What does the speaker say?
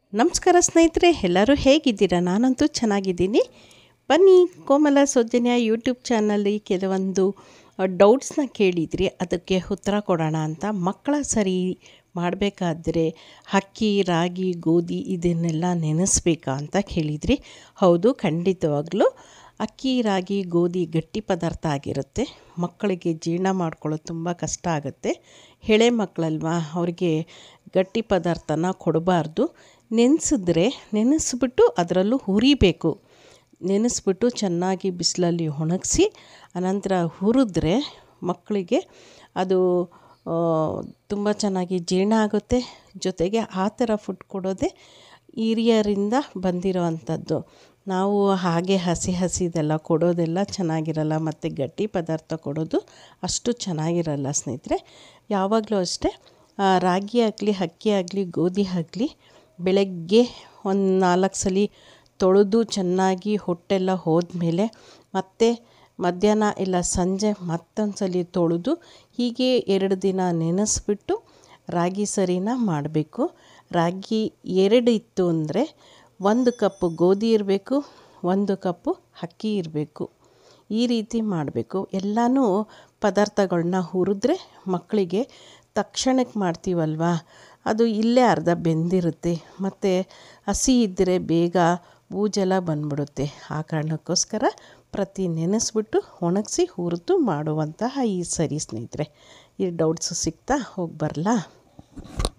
ನಮಸ್ಕಾರ ಸ್ನೇಹಿತರೆ ಎಲ್ಲರೂ ಹೇಗಿದ್ದೀರಾ ನಾನಂತೂ ಚೆನ್ನಾಗಿದ್ದೀನಿ ಬನ್ನಿ ಕೋಮಲ ಸೌಜನ್ಯ ಯೂಟ್ಯೂಬ್ ಚಾನಲ್ಲಿ ಕೆಲವೊಂದು ಡೌಟ್ಸ್ನ ಕೇಳಿದ್ರಿ ಅದಕ್ಕೆ ಉತ್ತರ ಕೊಡೋಣ ಅಂತ ಮಕ್ಕಳ ಸರಿ ಮಾಡಬೇಕಾದ್ರೆ ಅಕ್ಕಿ ರಾಗಿ ಗೋಧಿ ಇದನ್ನೆಲ್ಲ ನೆನೆಸ್ಬೇಕಾ ಅಂತ ಕೇಳಿದ್ರಿ ಹೌದು ಖಂಡಿತವಾಗ್ಲೂ ಅಕ್ಕಿ ರಾಗಿ ಗೋಧಿ ಗಟ್ಟಿ ಪದಾರ್ಥ ಆಗಿರುತ್ತೆ ಮಕ್ಕಳಿಗೆ ಜೀರ್ಣ ಮಾಡ್ಕೊಳ್ಳೋದು ತುಂಬ ಕಷ್ಟ ಆಗುತ್ತೆ ಎಳೆ ಮಕ್ಕಳಲ್ವಾ ಅವ್ರಿಗೆ ಗಟ್ಟಿ ಪದಾರ್ಥನ ಕೊಡಬಾರ್ದು ನೆನೆಸಿದ್ರೆ ನೆನೆಸ್ಬಿಟ್ಟು ಅದರಲ್ಲೂ ಹುರಿಬೇಕು ನೆನೆಸ್ಬಿಟ್ಟು ಚೆನ್ನಾಗಿ ಬಿಸಿಲಲ್ಲಿ ಒಣಗಿಸಿ ಅನಂತರ ಹುರಿದ್ರೆ ಮಕ್ಕಳಿಗೆ ಅದು ತುಂಬ ಚೆನ್ನಾಗಿ ಜೀರ್ಣ ಆಗುತ್ತೆ ಜೊತೆಗೆ ಆ ಥರ ಫುಡ್ ಕೊಡೋದೇ ಹಿರಿಯರಿಂದ ಬಂದಿರೋ ಅಂಥದ್ದು ನಾವು ಹಾಗೆ ಹಸಿ ಹಸಿದೆಲ್ಲ ಕೊಡೋದೆಲ್ಲ ಚೆನ್ನಾಗಿರಲ್ಲ ಮತ್ತು ಗಟ್ಟಿ ಪದಾರ್ಥ ಕೊಡೋದು ಅಷ್ಟು ಚೆನ್ನಾಗಿರಲ್ಲ ಸ್ನೇಹಿತರೆ ಯಾವಾಗಲೂ ಅಷ್ಟೇ ರಾಗಿ ಆಗಲಿ ಅಕ್ಕಿ ಆಗಲಿ ಗೋಧಿ ಆಗಲಿ ಬೆಳಗ್ಗೆ ಒಂದು ನಾಲ್ಕು ಸಲ ತೊಳೆದು ಚೆನ್ನಾಗಿ ಹೊಟ್ಟೆಲ್ಲ ಹೋದ್ಮೇಲೆ ಮತ್ತೆ ಮಧ್ಯಾಹ್ನ ಇಲ್ಲ ಸಂಜೆ ಮತ್ತೊಂದು ಸಲ ತೊಳೆದು ಹೀಗೆ ಎರಡು ದಿನ ನೆನೆಸ್ಬಿಟ್ಟು ರಾಗಿ ಸರಿನ ಮಾಡಬೇಕು ರಾಗಿ ಎರಡು ಇತ್ತು ಅಂದರೆ ಒಂದು ಕಪ್ಪು ಗೋಧಿ ಇರಬೇಕು ಒಂದು ಕಪ್ಪು ಅಕ್ಕಿ ಇರಬೇಕು ಈ ರೀತಿ ಮಾಡಬೇಕು ಎಲ್ಲನೂ ಪದಾರ್ಥಗಳನ್ನ ಹುರಿದ್ರೆ ಮಕ್ಕಳಿಗೆ ತಕ್ಷಣಕ್ಕೆ ಮಾಡ್ತೀವಲ್ವ ಅದು ಇಲ್ಲೇ ಅರ್ಧ ಬೆಂದಿರುತ್ತೆ ಮತ್ತು ಹಸಿ ಇದ್ದರೆ ಬೇಗ ಬೂಜೆಲ್ಲ ಬಂದ್ಬಿಡುತ್ತೆ ಆ ಕಾರಣಕ್ಕೋಸ್ಕರ ಪ್ರತಿ ನೆನೆಸ್ಬಿಟ್ಟು ಒಣಗಿಸಿ ಹುರಿದು ಮಾಡುವಂತಹ ಈ ಸರಿ ಸ್ನೇಹಿತರೆ ಈ ಡೌಟ್ಸು ಸಿಗ್ತಾ ಹೋಗಿ ಬರಲಾ